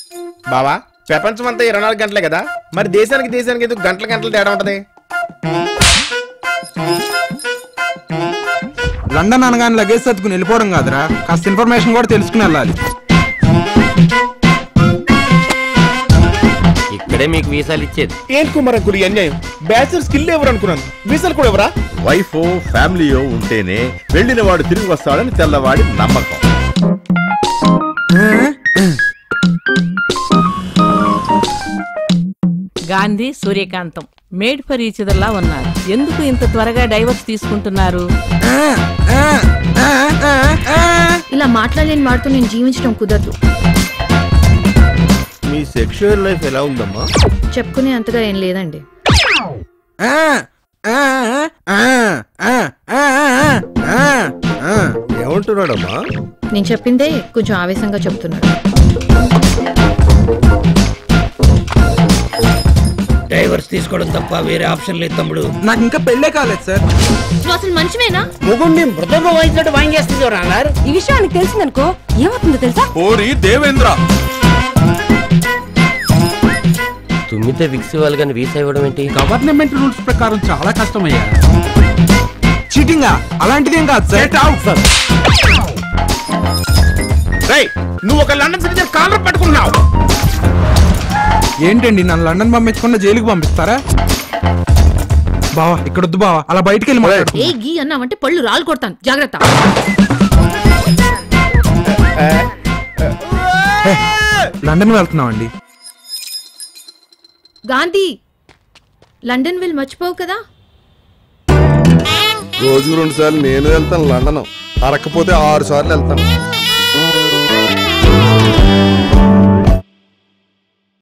బావా ప్రపంచం అంతా ఇరవై నాలుగు గంటలే కదా మరి దేశానికి దేశానికి ఎందుకు గంటల గంటలు తేడా ఉంటది లండన్ అనగానే లగేజ్ సర్దుకుని వెళ్ళిపోవడం కాదురా కాస్త ఇన్ఫర్మేషన్ కూడా తెలుసుకుని వెళ్ళాలి ఇక్కడే మీకు వీసాలు ఇచ్చేది ఏంటి కుమార్ అంకుల్ ఈ అన్యాయం బ్యాచులర్ స్కిల్ ఎవరు అనుకున్నాను వీసాలు కూడా ఎవరా వైఫ్ ఫ్యామిలీయో ఉంటేనే వెళ్ళిన వాడు తిరిగి వస్తాడని తెల్లవాడి నమ్మకం Gandhi Suryakantam made for each లా ఉన్నారు ఎందుకు ఇంత త్వరగా డైవర్స్ తీసుకుంటున్నారు ఇలా మాట్లాడలేని వాడితో నేను జీవించడం కుదరదు మీ సెక్షువల్ లైఫ్ ఎలా ఉందమ్మా చెప్పుకునే అంతగా ఏం లేదండి ఏమంటున్నాడమ్మా నేను చెప్పిందే కొంచెం ఆవేశంగా చెప్తున్నాడు డైవర్స్ తీసుకోవడం తప్ప వేరే ఆప్షన్ లేదు తమ్ముడు నాకు ఇంకా పెళ్ళే కాలేదు సార్ నువ్వు అసలు మంచివేనా ముగుండి మృదంగం వాయించినట్టు వాయించేస్తుంది అన్నారు ఈ విషయం ఆయనకు తెలిసిందనుకో ఏమవుతుందో తెలుసా ఓరి దేవేంద్ర తుమ్మితే విక్స్ ఇవ్వాలి కానీ వీసా ఇవ్వడం ఏంటి గవర్నమెంట్ రూల్స్ ప్రకారం చాలా కష్టమయ్యా చీటింగా అలాంటిదేం కాదు సార్ రేయ్ నువ్వు ఒక లండన్ సిటిజన్ కాలర్ పట్టుకున్నావు ఏంటండి నన్ను లండన్ పంపించకుండా జైలుకి పంపిస్తారా బావా ఇక్కడ వద్దు బావా అలా బయటికి వెళ్ళి మాట్లాడు ఏ గీ అన్నావంటే పళ్ళు రాళ్ళు కొడతాను జాగ్రత్త లండన్ వెళ్తున్నాం అండి గాంధీ లండన్ వెళ్ళి మర్చిపోవు కదా రోజుకు రెండు సార్లు నేను వెళ్తాను లండన్ అరకపోతే ఆరు సార్లు వెళ్తాను